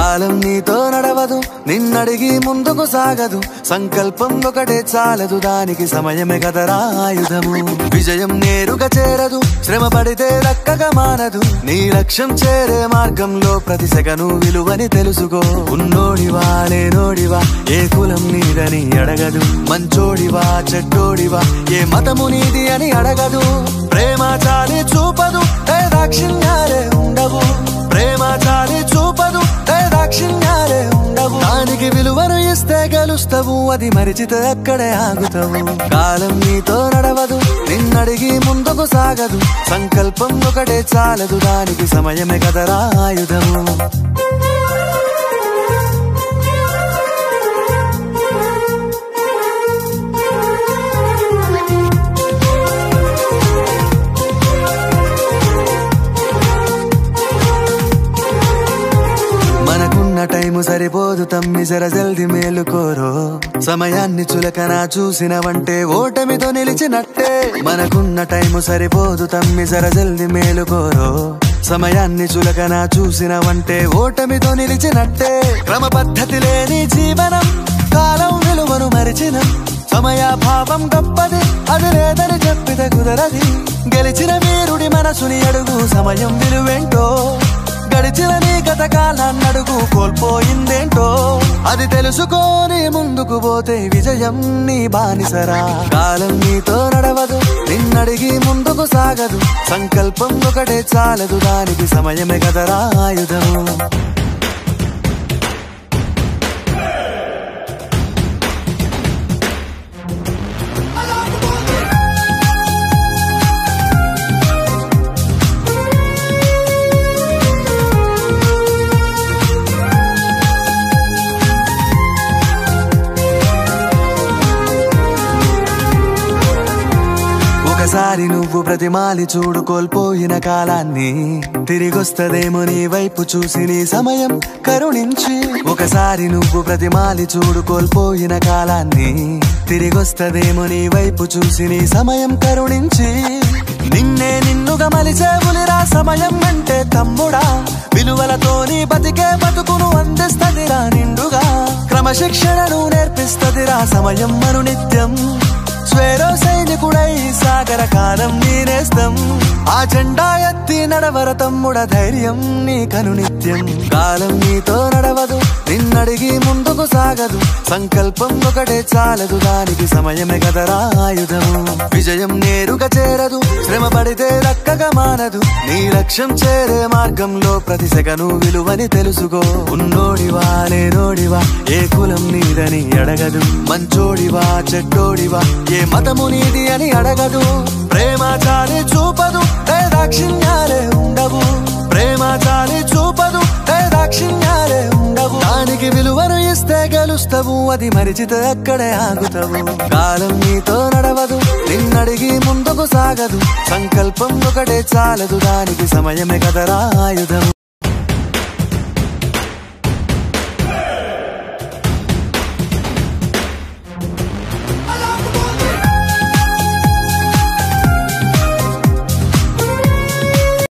కాలం నీతో నడవదు నిన్నడిగి ముందుకు సాగదు సంకల్పం ఒకటే చాలదు దానికి సమయమే కదరా ఆయుధము విజయం నేరుగా చేరదు శ్రమ పడితే దక్కగా మానదు నీ లక్ష్యం చేరే మార్గంలో ప్రతి సెగను విలువని తెలుసుకో ఉన్నోడివా లేనోడివా ఏ కులం నీదని అడగదు మంచోడివా చెడ్డోడివా ఏ మతము నీది అని అడగదు ప్రేమ చాలి చూపదు ఏ దాక్షిణ్యాలే ఉండవు ప్రేమ చాలి చూపదు ఏ దాక్షిణ్యాలే ఉండవు దానికి విలువను ఇస్తే గెలుస్తావు అది మరిచితే అక్కడే ఆగుతావు కాలం నీతో నడవదు నిన్నడిగి ముందుకు సాగదు సంకల్పం ఒకటే చాలదు దానికి సమయమే కదరా ఆయుధము మనకున్న టైము సరిపోదు తమ్మి జర జల్ది మేలుకోరో సమయాన్ని చులకన చూసినవంటే ఓటమితో నిలిచినట్టే మనకున్న టైము సరిపోదు తమ్మి జర జల్ది మేలుకోరో సమయాన్ని చులకన చూసినవంటే ఓటమితో నిలిచినట్టే క్రమ పద్ధతి లేని జీవనం కాలం విలువను మరిచిన సమయాభావం గొప్పది అది లేదని చెప్పితే కుదరది గెలిచిన వీరుడి మనసుని అడుగు సమయం విలువేంటో గడిచిన నీ గత కాలాన్నడుగు కోల్పోయిందేంటో అది తెలుసుకోని ముందుకు పోతే విజయం నీ బానిసరా కాలం నీతో నడవదు నిన్నడిగి ముందుకు సాగదు సంకల్పం ఒకటే చాలదు దానికి సమయమే కదరా ఆయుధము ఒకసారి నువ్వు ప్రతిమాలి చూడు కోల్పోయిన కాలాన్ని తిరిగొస్తదేమో నీ వైపు చూసి నీ సమయం కరుణించి ఒకసారి నువ్వు ప్రతిమాలి చూడు కోల్పోయిన కాలాన్ని తిరిగొస్తదేమో నీ వైపు చూసి నీ సమయం కరుణించి నిన్నే నిన్నుగా మలిచేవులిరా సమయం అంటే తమ్ముడా విలువలతోని బతికే బతుకును అందిస్తదిరా నిండుగా క్రమశిక్షణను నేర్పిస్తదిరా సమయం మను నిత్యం స్వేరో సైనికుడై సాగర కాలం నీనేస్తం ఆ జెండా ఎత్తి నడవర తమ్ముడ ధైర్యం నీ కను నిత్యం కాలం నీతో నడవదు నిన్నడిగి ముందుకు సాగదు సంకల్పం ఒకటే చాలదు దానికి సమయమే కదరా ఆయుధము విజయం నేరుగా చేరదు శ్రమ పడితే దక్కగా మానదు నీ లక్ష్యం చేరే మార్గంలో ప్రతి సెగను విలువని తెలుసుకో ఉన్నోడివా లేనోడివా ఏ కులం నీదని అడగదు మంచోడివా చెడ్డోడివా ఏ మతము నీది అని అడగదు ప్రేమ చాలి చూపదు ఏ దాక్షిణ్యాలే ఉండవు ప్రేమ చాలి చూపదు ఏ దాక్షిణ్యాలే ఉండవు దానికి విలువను ఇస్తే గెలుస్తావు అది మరిచితే అక్కడే ఆగుతావు కాలం నీతో నడవదు నిన్నడిగి ముందుకు సాగదు సంకల్పం ఒకటే చాలదు దానికి సమయమే కదరా ఆయుధము